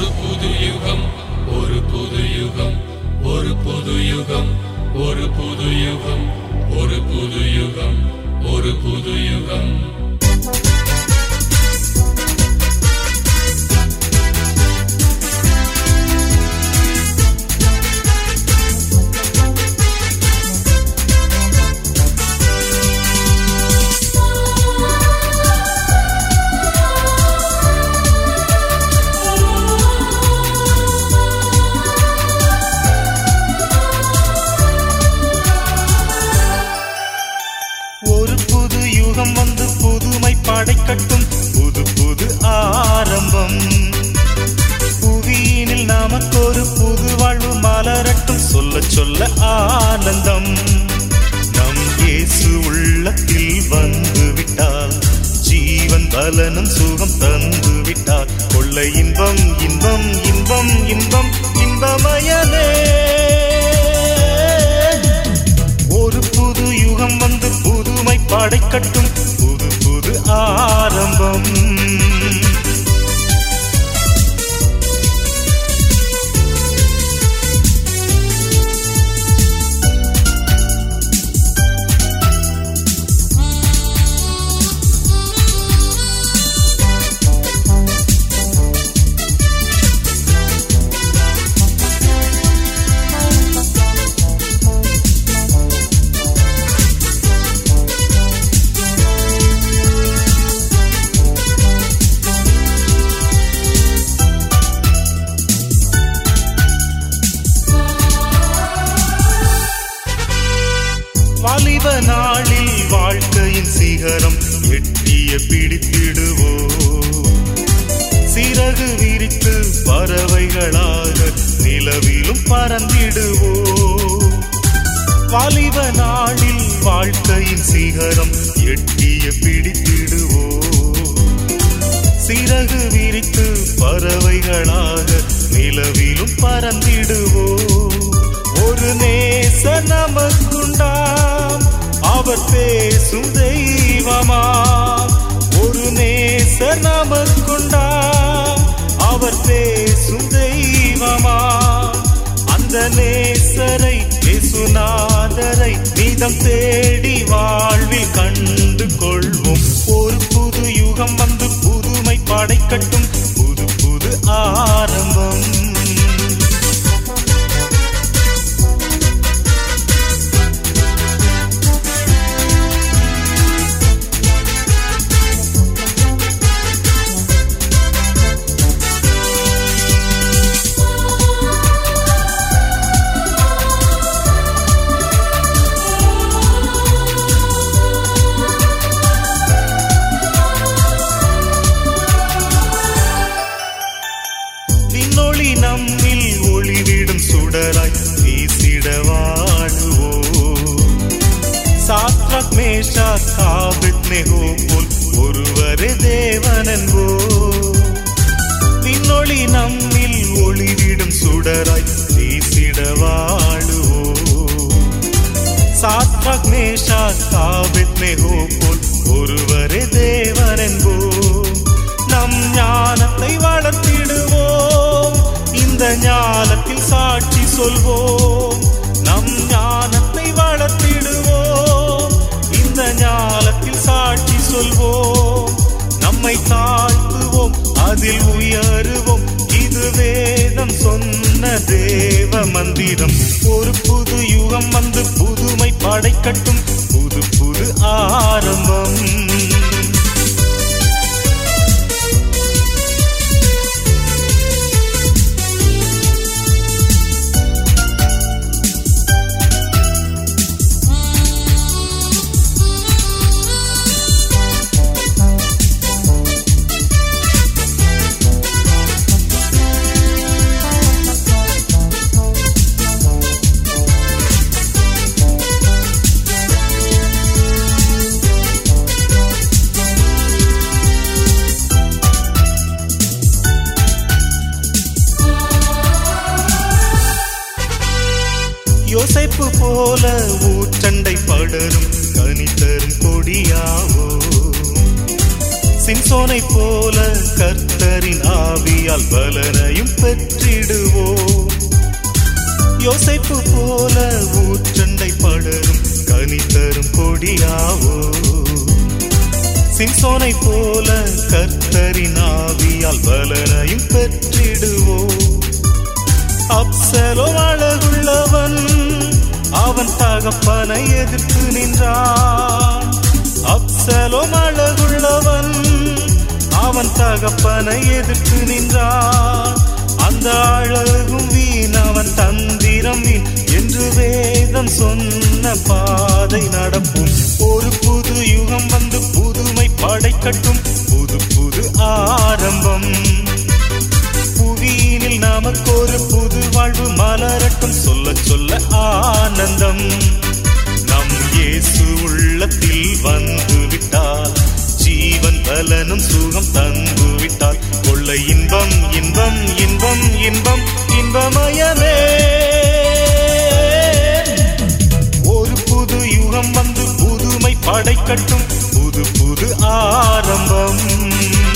ஒரு புது யுகம் ஒரு புது யுகம் ஒரு புது யுகம் ஒரு புது யுகம் ஒரு புது யுகம் ஒரு புது யுகம் ஒரு புது யுகம் வந்து புதுமை படைக்கட்டும் புது புது ஆரம்பம் புவியினில் நமக்கொரு புது வாழ்வு மலரட்டும் சொல்ல சொல்ல ஆனந்தம் நம் இயேசு உள்ளத்தில் வந்து விட்டால் ஜீவன் பலனும் சுகம் தந்து விட்டார் கொள்ளை இன்பம் இன்பம் இன்பம் இன்பம் இன்பமயமே ஒரு புது யுகம் வந்து புதுமை படைக்கட்டும் புது புது ஆரம்பம் வாலிப நாளில் வாழ்க்கையின் சிகரம் எட்டிய பிடித்திடுவோ சிறகு விரித்து பறவைகளாக நிலவிலும் பறந்திடுவோ வாலிப நாளில் வாழ்க்கையின் சிகரம் எட்டிய பிடித்திடுவோ சிறகு விரித்து பறவைகளாக நிலவிலும் பறந்திடுவோ ஒரு நேச நமக்குண்டாம் அவர் பேசும் தெய்வமா ஒரு நேச நமக்குண்டாம் அவர் பேசும் தெய்வமா அந்த நேசரை பேசுநாதரை நீதம் தேடி வாழ்வில் கண்டு கொள்வோம் ஒரு புது யுகம் வந்து புதுமை படைக்கட்டும் புது புது ஆரம்பம் விண்ணொளி நம்மில் ஒளிவிடும் சுடராய் வீசிட வாழுவோ சாத்ரக் மேஷா காபித் நெகோ போல் ஒருவரே தேவனன்போ விண்ணொளி நம்மில் ஒளிவிடும் சுடராய் வீசிட வாழுவோ சாத்ரக் மேஷா காபித் நெகோ போல் ஒருவரே தேவனன்போ நம் ஞானத்தை வளர்த்திடுவோம் இந்த ஞானத்தில் சாட்சி சொல்வோம் நம் ஞானத்தை வளர்த்திடுவோம் இந்த ஞானத்தில் சாட்சி சொல்வோம் நம்மை தாழ்த்துவோம் அதில் உயருவோம் இது வேதம் சொன்ன தேவ மந்திரம் ஒரு புது யுகம் வந்து புதுமை படைக்கட்டும் புது புது ஆரம்பம் யோசைப்பு போல ஊற்றண்டை படரும் கனி தரும் கொடியாவோ சிம்சோனை போல கர்த்தரின் ஆவியால் பலனையும் பெற்றிடுவோம் யோசைப்பு போல ஊற்றண்டை படரும் கனி தரும் கொடியாவோ சிம்சோனை போல கர்த்தரின் ஆவியால் பலனையும் பெற்றிடுவோம் அப்சலோ அழகுள்ளவன் அவன் தகப்பனை எதிர்த்து நின்றான் அப்சலோ அழகுள்ளவன் அவன் தகப்பனை எதிர்த்து நின்றான் அந்த அழகும் வீண் அவன் தந்திரம் வீண் என்று வேதம் சொன்ன பாதை நடப்பும் ஒரு புது யுகம் வந்து புதுமை படைக்கட்டும் புது புது ஆரம்பம் புவியினில் நமக்கு ஒரு புது வாழ்வு மலரட்டும் சொல்ல சொல்ல ஆனந்தம் நம் இயேசு உள்ளத்தில் வந்து விட்டால் ஜீவன் பலனும் சுகம் தந்து விட்டால் கொள்ள இன்பம் இன்பம் இன்பம் இன்பம் இன்பமயமே ஒரு புது யுகம் வந்து புதுமை படைக்கட்டும் புது புது ஆரம்பம்